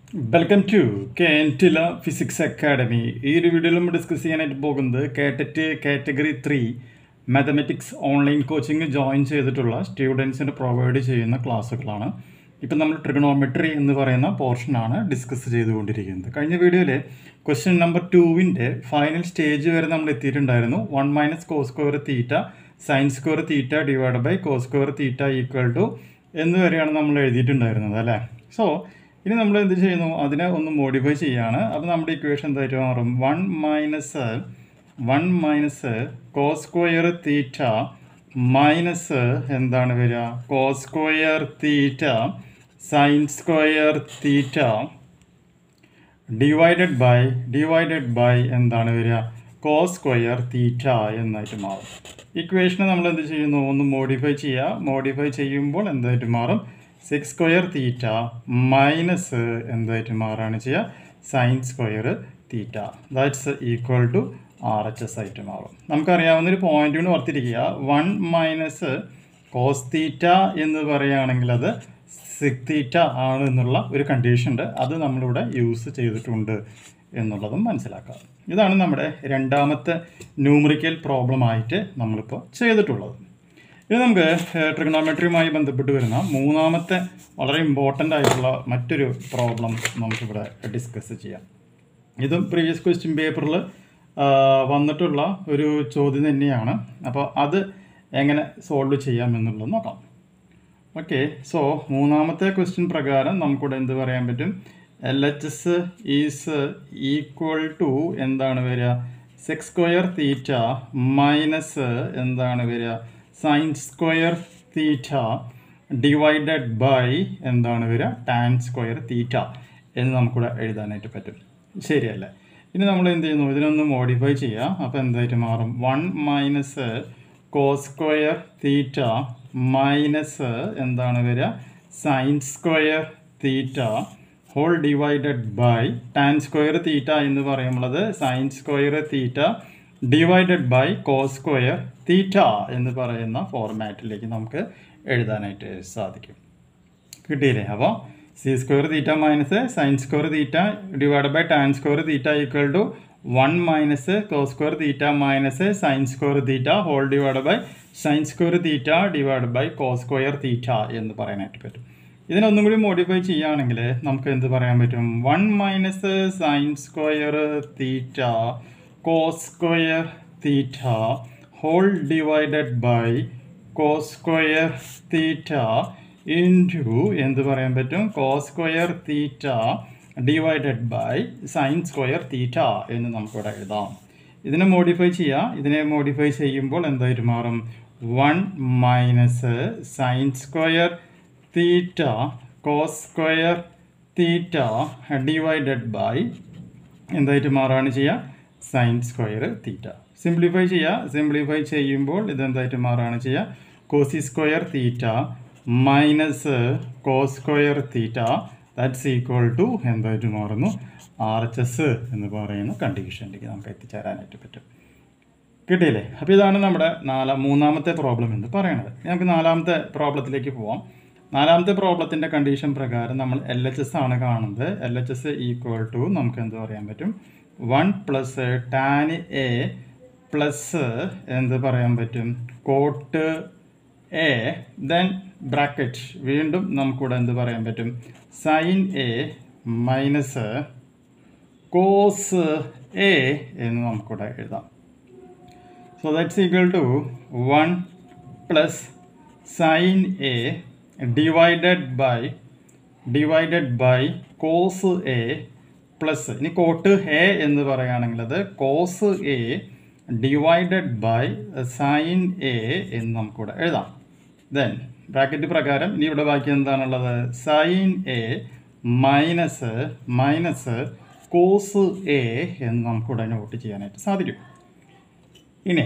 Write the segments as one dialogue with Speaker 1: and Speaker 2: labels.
Speaker 1: welcome to കേൻറ്റില physics academy ഈ ഒരു വീഡിയോയിൽ നമ്മൾ ഡിസ്കസ് ചെയ്യാനായിട്ട് പോകുന്നത് KTET category three mathematics online coaching join ചെയ്തിട്ടുള്ള സ്റ്റുഡൻസിന് പ്രൊവൈഡ് ചെയ്യുന്ന ക്ലാസ്സുകളാണ് ഇപ്പം നമ്മൾ ട്രിഗണോമെട്രി എന്ന് പറയുന്ന പോർഷനാണ് ഡിസ്കസ് ചെയ്തുകൊണ്ടിരിക്കുന്നത് കഴിഞ്ഞ വീഡിയോയിൽ ക്വസ്റ്റ്യൻ നമ്പർ ടുവിൻ്റെ ഫൈനൽ സ്റ്റേജ് വരെ നമ്മൾ എത്തിയിട്ടുണ്ടായിരുന്നു one minus cos square theta sine square theta divide by cos square theta equal to എന്ന് വരെയാണ് നമ്മൾ എഴുതിയിട്ടുണ്ടായിരുന്നത് അല്ലേ സോ ഇനി നമ്മൾ എന്ത് ചെയ്യുന്നു അതിനെ ഒന്ന് മോഡിഫൈ ചെയ്യാണ് അപ്പോൾ നമ്മുടെ ഇക്വേഷൻ എന്തായിട്ട് മാറും one minus one minus cos square theta minus എന്താണ് വരിക cos square theta sine square theta divided by divided by എന്താണ് വരിക കോ സ്ക്വയർ തീറ്റ എന്നായിട്ട് മാറും ഇക്വേഷനെ നമ്മൾ എന്ത് ചെയ്യുന്നു ഒന്ന് മോഡിഫൈ ചെയ്യുക മോഡിഫൈ ചെയ്യുമ്പോൾ എന്തായിട്ട് മാറും സിക്സ് സ്ക്വയർ തീറ്റ മൈനസ് എന്തായിട്ട് മാറുകയാണ് ചെയ്യുക sine square theta that's equal to R H S ആയിട്ട് മാറും നമുക്കറിയാവുന്ന ഒരു പോയിന്റ് കൊണ്ട് ഓർത്തിരിക്കുക വൺ മൈനസ് കോസ് തീറ്റ എന്ന് പറയുകയാണെങ്കിൽ അത് സിക് തീറ്റ ആണ് എന്നുള്ള ഒരു കണ്ടീഷൻ ഉണ്ട് അത് നമ്മളിവിടെ യൂസ് ചെയ്തിട്ടുണ്ട് എന്നുള്ളതും മനസ്സിലാക്കാം ഇതാണ് നമ്മുടെ രണ്ടാമത്തെ ന്യൂമറിക്കൽ പ്രോബ്ലം ആയിട്ട് നമ്മളിപ്പോൾ ചെയ്തിട്ടുള്ളത് ഇനി നമുക്ക് ട്രിഗണോമെട്രിയുമായി ബന്ധപ്പെട്ട് വരുന്ന മൂന്നാമത്തെ വളരെ ഇമ്പോർട്ടൻ്റ് ആയിട്ടുള്ള മറ്റൊരു പ്രോബ്ലം നമുക്കിവിടെ ഡിസ്കസ് ചെയ്യാം ഇതും പ്രീവിയസ് ക്വസ്റ്റ്യൻ പേപ്പറിൽ വന്നിട്ടുള്ള ഒരു ചോദ്യം തന്നെയാണ് അപ്പോൾ അത് എങ്ങനെ സോൾവ് ചെയ്യാം എന്നുള്ളത് നോക്കാം ഓക്കെ സോ മൂന്നാമത്തെ ക്വസ്റ്റ്യൻ പ്രകാരം നമുക്കിവിടെ എന്ത് പറയാൻ പറ്റും L H S is equal to എന്താണ് വരിക സിക്സ് സ്ക്വയർ തീറ്റ മൈനസ് എന്താണ് വരിക sine square theta divided by എന്താണ് വരിക ടാൻ സ്ക്വയർ തീറ്റ എന്ന് നമുക്കിവിടെ എഴുതാനായിട്ട് പറ്റും ശരിയല്ലേ ഇനി നമ്മൾ എന്ത് ചെയ്യുന്നു ഇതിനൊന്ന് മോഡിഫൈ ചെയ്യാം അപ്പോൾ എന്തായിട്ട് മാറും one minus cos square theta minus എന്താണ് വരിക sine square theta whole divided by tan square theta എന്ന് പറയുന്നത് sine square theta divided by cos square theta എന്ന് പറയുന്ന ഫോർമാറ്റിലേക്ക് നമുക്ക് എഴുതാനായിട്ട് സാധിക്കും കിട്ടിയില്ലേ അപ്പോൾ C square theta minus sine square theta divide by tan square theta equal to one minus cos square theta minus sine square theta whole divide by sine square theta divide by cos square theta എന്ന് പറയാനായിട്ട് പറ്റും ഇതിനൊന്നും കൂടി modify ചെയ്യുകയാണെങ്കിൽ നമുക്ക് എന്ത് പറയാൻ പറ്റും one minus sine square theta cos square theta whole divided by cos square theta into എന്ത് പറയാൻ പറ്റും cos square theta divided by sine square theta എന്ന് നമുക്കിവിടെ എഴുതാം ഇതിനെ മോഡിഫൈ ചെയ്യാം ഇതിനെ മോഡിഫൈ ചെയ്യുമ്പോൾ എന്തായിട്ട് മാറും one minus sine square theta cos square theta divided by എന്തായിട്ട് മാറുകയാണ് ചെയ്യുക സൈൻ സ്ക്വയർ തീറ്റ സിംപ്ലിഫൈ ചെയ്യുക സിംപ്ലിഫൈ ചെയ്യുമ്പോൾ ഇതെന്തായിട്ട് മാറുകയാണ് ചെയ്യുക cosec square theta minus cos square theta that's equal to എന്തായിട്ട് മാറുന്നു ആർ എച്ച് എസ് എന്ന് പറയുന്ന കണ്ടീഷനിലേക്ക് നമുക്ക് എത്തിച്ചേരാനായിട്ട് പറ്റും കിട്ടിയില്ലേ അപ്പോൾ ഇതാണ് നമ്മുടെ നാലാം മൂന്നാമത്തെ പ്രോബ്ലം എന്ന് പറയുന്നത് നമുക്ക് നാലാമത്തെ പ്രോബ്ലത്തിലേക്ക് പോവാം നാലാമത്തെ പ്രോബ്ലത്തിൻ്റെ കണ്ടീഷൻ പ്രകാരം നമ്മൾ എൽ എച്ച് എസ് ആണ് കാണുന്നത് L H S equal to നമുക്ക് എന്ത് പറയാൻ പറ്റും one plus tan A plus എന്ത് പറയാൻ പറ്റും കോട്ട് എ ദെൻ ബ്രാക്കറ്റ് വീണ്ടും നമുക്കിവിടെ എന്ത് പറയാൻ പറ്റും sine A minus cos A എന്ന് നമുക്കിവിടെ എഴുതാം so that's equal to one plus sine A divided by divided by cos A plus ഇനി കോട്ട് എ എന്ന് പറയുകയാണെങ്കിൽ അത് cos A divided by sine A എന്ന് നമുക്കിവിടെ എഴുതാം ദെൻ ബ്രാക്കറ്റ് പ്രകാരം ഇനി ഇവിടെ ബാക്കി എന്താണുള്ളത് sine A minus minus cos A എന്ന് നമുക്കിവിടെ നോട്ട് ചെയ്യാനായിട്ട് സാധിക്കും ഇനി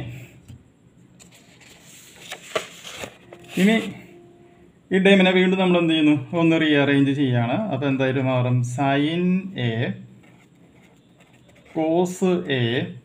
Speaker 1: ഇനി ഈ ടൈമിനെ വീണ്ടും നമ്മൾ എന്ത് ചെയ്യുന്നു ഒന്ന് റീഅറേഞ്ച് ചെയ്യാണ് അപ്പോൾ എന്തായാലും മാറും സൈൻ എ കോസ് എ